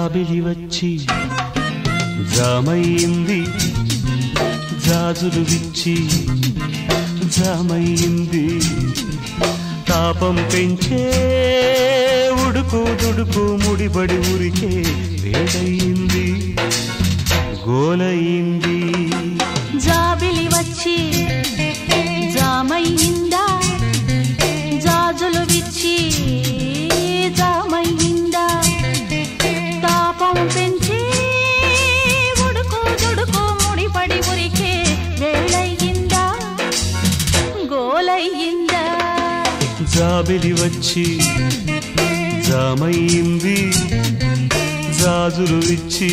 జాబిలి వచ్చి జామయింది జాజులు విచ్చి జామయింది తాపం పెంచే ఉడుకు దుడుకు ముడిబడి ఉరికే వేడయింది గోలయింది జాబిలి వచ్చి జామయ్యిందా జాజులు విచ్చి జామయ్యిందా తాపం పెంచి ఉడుకు దుడుకు ముడిపడి ఉరికే వేళయ్యిందా గోలయ్యిందా జాబిలి వచ్చి జామయింది జాజులు ఇచ్చి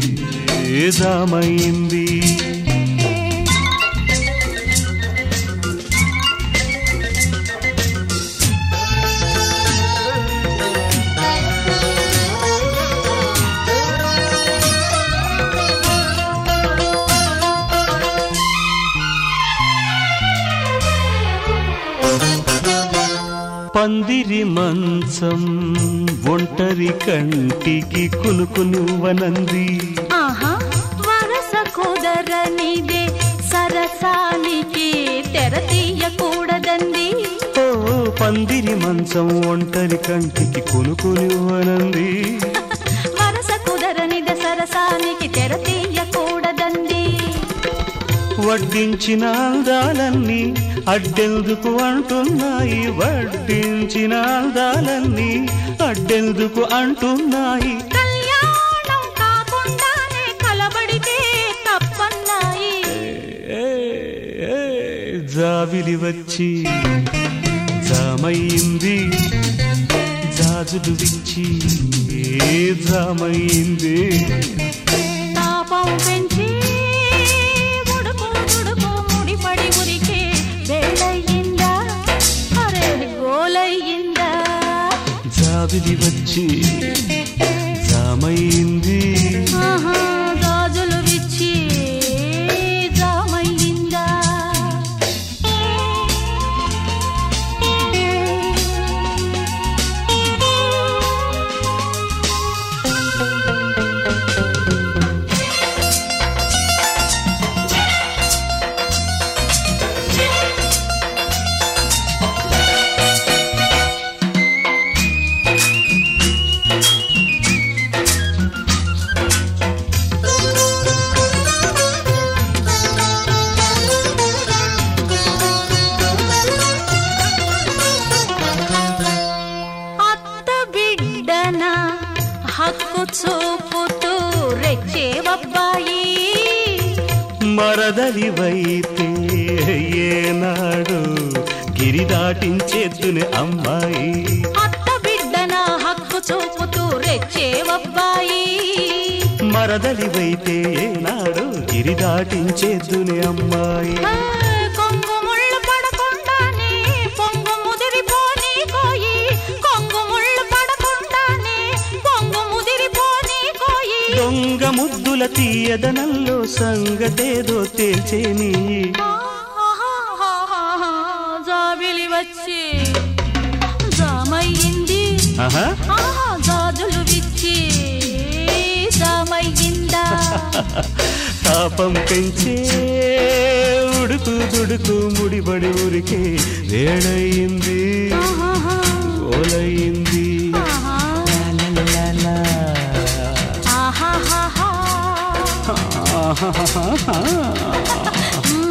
జామయింది పందిరి మంచం ఒంటరి కంటికి కునుకునువనంది ఆహా వరస కుదరనిదే సరసానికి తెర తీయకూడదండి ఓ పందిరి మంచం ఒంటరి కంటికి కునుకునువనంది వరస కుదరనిదే సరసానికి తెర తీయకూడదండి వడ్డించిన అందాలన్నీ అడ్డెందుకు అంటున్నాయి వడ్డించిన అందాలన్నీ అడ్డెందుకు అంటున్నాయి కళ్యాణం కాకుండానే కలబడితే తప్పన్నాయి ఏ, ఏ, జాబిలి వచ్చి జామయింది జాజులు విచ్చి ఏ జామయింది తాపం పెంచి ఉడుకు దుడుకు ముడిపడి ఉరికే వేళయ్యిందా అరే గోలయ్యిందా జాబిలి వచ్చి జామయింది ఆహా గాజులు విచ్చి జామయ్యిందా అత్త బిడ్డన హక్కు చూపుతూ రెచ్చేవబ్బాయి మరదలివైతే ఏనాడు గిరి దాటించేద్దునే అమ్మాయి అత్త బిడ్డన హక్కు చూపుతూ రెచ్చేవబ్బాయి మరదలివైతే ఏనాడు గిరి దాటించేద్దునే అమ్మాయి ఆ, కొంగు ముళ్ళు పడకుండానే పొంగు ముదిరిపోని కోయి కొంగు ముళ్ళు పడకుండానే పొంగు ముదిరిపోని కోయి దొంగ ముద్దుల తీయదనంలో సంగతేదో తేల్చేని ఆహాహాహాహా, జాబిలి వచ్చి జామయ్యింది ఆహా ఆహా గాజులు విచ్చి జామయ్యిందా తాపం పెంచే ఉడుకు దుడుకు ముడిబడి ఊరికే వేడయింది ఆహాహా, ఓలయింది ఆహా, లాలాలాలా. ఆహాహాహా. ఆహాహాహా. మ్మ్.